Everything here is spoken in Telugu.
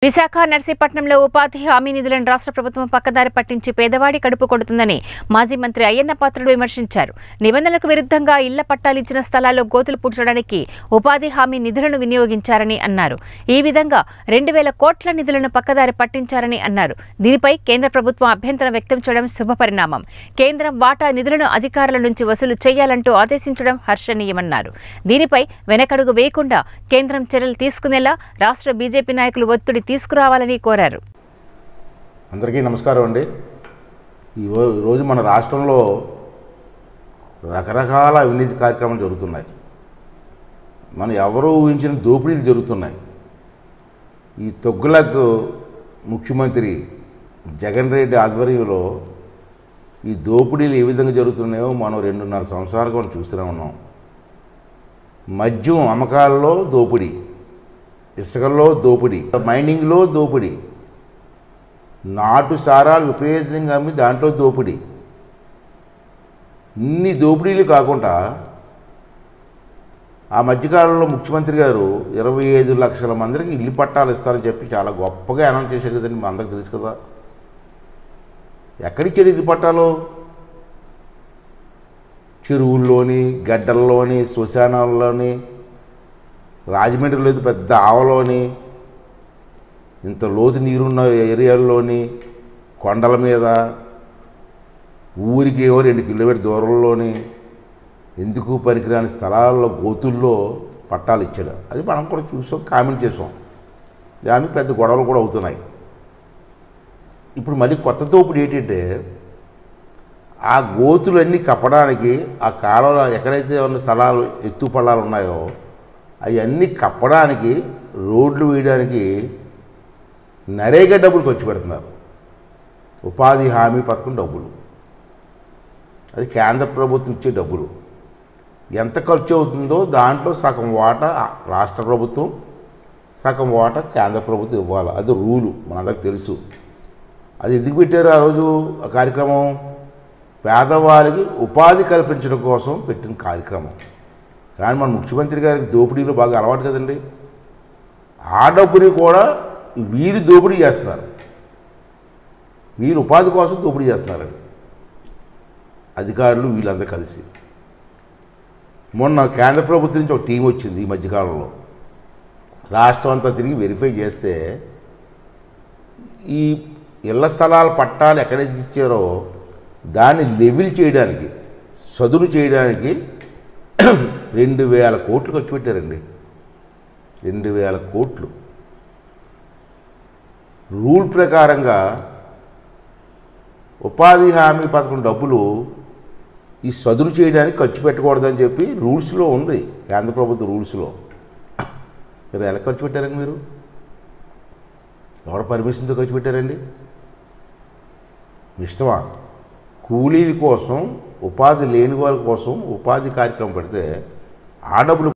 విశాఖ నర్సీపట్నంలో ఉపాధి హామీ నిధులను రాష్ట్ర ప్రభుత్వం పక్కదారి పట్టించి పేదవాడి కడుపు కొడుతుందని మాజీ మంత్రి అయ్యన్న పాత్రుడు విమర్శించారు నిబంధనలకు విరుద్ధంగా ఇళ్ల పట్టాలిచ్చిన స్థలాల్లో గోతులు పూడ్చడానికి ఉపాధి హామీ నిధులను వినియోగించారని అన్నారు ఈ విధంగా రెండు వేల కోట్ల నిధులను పక్కదారి పట్టించారని అన్నారు దీనిపై కేంద్ర ప్రభుత్వం అభ్యంతరం వ్యక్తం చేయడం శుభపరిణామం కేంద్రం వాటా నిధులను అధికారుల నుంచి వసూలు చేయాలంటూ ఆదేశించడం హర్షణీయమన్నారు దీనిపై వెనకడుగు వేయకుండా కేంద్రం చర్యలు తీసుకునేలా రాష్ట్ర బీజేపీ నాయకులు ఒత్తిడి తీసుకురావాలని కోరారు అందరికీ నమస్కారం అండి ఈ రో- రోజు మన రాష్ట్రంలో రకరకాల అవినీతి కార్యక్రమాలు జరుగుతున్నాయి మనం ఎవరూ ఊహించిన దోపిడీలు జరుగుతున్నాయి ఈ తొగ్గులకు ముఖ్యమంత్రి జగన్ రెడ్డి ఆధ్వర్యంలో ఈ దోపిడీలు ఏ విధంగా జరుగుతున్నాయో మనం రెండున్నర సంవత్సరాలుగా మనం చూస్తూనే ఉన్నాం మద్యం అమ్మకాల్లో దోపిడీ ఇసుకల్లో దోపిడీ మైనింగ్లో దోపిడీ నాటు సారాలు విపరీతంగా అమ్మి దాంట్లో దోపిడీ ఇన్ని దోపిడీలు కాకుండా ఆ మధ్యకాలంలో ముఖ్యమంత్రి గారు ఇరవై ఐదు లక్షల మందికి ఇల్లు పట్టాలు ఇస్తారని చెప్పి చాలా గొప్పగా అనౌన్స్ చేశాడు కదండి మా అందరికి తెలుసు కదా ఎక్కడిచ్చాడు ఇల్లు పట్టాలు చెరువుల్లోని గడ్డల్లోని శ్మశానాల్లోని రాజమండ్రిలో అయితే పెద్ద ఆవలోని ఇంత లోతు నీరున్న ఏరియాల్లోని కొండల మీద ఊరికి ఏవో రెండు కిలోమీటర్ దూరంలోని ఎందుకు పనికిరాని స్థలాల్లో గోతుల్లో పట్టాలు ఇచ్చాడు అది మనం కూడా చూసాం కామెంట్ చేసాం దానికి పెద్ద గొడవలు కూడా అవుతున్నాయి ఇప్పుడు మళ్ళీ కొత్త తోపుడు ఏంటంటే ఆ గోతులన్నీ కప్పడానికి ఆ కాలంలో ఎక్కడైతే ఉన్న స్థలాలు ఎత్తు పల్లాలు ఉన్నాయో అవన్నీ కప్పడానికి రోడ్లు వేయడానికి నరేగా డబ్బులు ఖర్చు పెడుతున్నారు ఉపాధి హామీ పథకం డబ్బులు అది కేంద్ర ప్రభుత్వం ఇచ్చే డబ్బులు ఎంత ఖర్చు అవుతుందో దాంట్లో సగం వాటా రాష్ట్ర ప్రభుత్వం సగం వాటా కేంద్ర ప్రభుత్వం ఇవ్వాలి అది రూలు మనందరికి తెలుసు అది ఎందుకు పెట్టారు ఆ రోజు ఆ కార్యక్రమం పేదవారికి ఉపాధి కల్పించడం కోసం పెట్టిన కార్యక్రమం కానీ మన ముఖ్యమంత్రి గారికి దోపిడీలు బాగా అలవాటు కదండి ఆ డబ్బుని కూడా వీరు దోపిడీ చేస్తున్నారు వీరు ఉపాధి కోసం దోపిడీ చేస్తున్నారండి అధికారులు వీళ్ళందరూ కలిసి మొన్న కేంద్ర ప్రభుత్వం నుంచి ఒక టీం వచ్చింది ఈ మధ్యకాలంలో రాష్ట్రం అంతా తిరిగి వెరిఫై చేస్తే ఈ ఇళ్ల స్థలాల పట్టాలు ఎక్కడైతే ఇచ్చారో దాన్ని లెవెల్ చేయడానికి చదును చేయడానికి రెండు వేల కోట్లు ఖర్చు పెట్టారండి రెండు వేల కోట్లు రూల్ ప్రకారంగా ఉపాధి హామీ పథకం డబ్బులు ఈ చదును చేయడానికి ఖర్చు పెట్టకూడదని చెప్పి రూల్స్లో ఉంది కేంద్ర ప్రభుత్వ రూల్స్లో మీరు ఎలా ఖర్చు పెట్టారండి మీరు ఎవడ పర్మిషన్తో ఖర్చు పెట్టారండి మీ ఇష్టమా కూలీల కోసం ఉపాధి లేని వాళ్ళ కోసం ఉపాధి కార్యక్రమం పెడితే ఆ డబ్బులు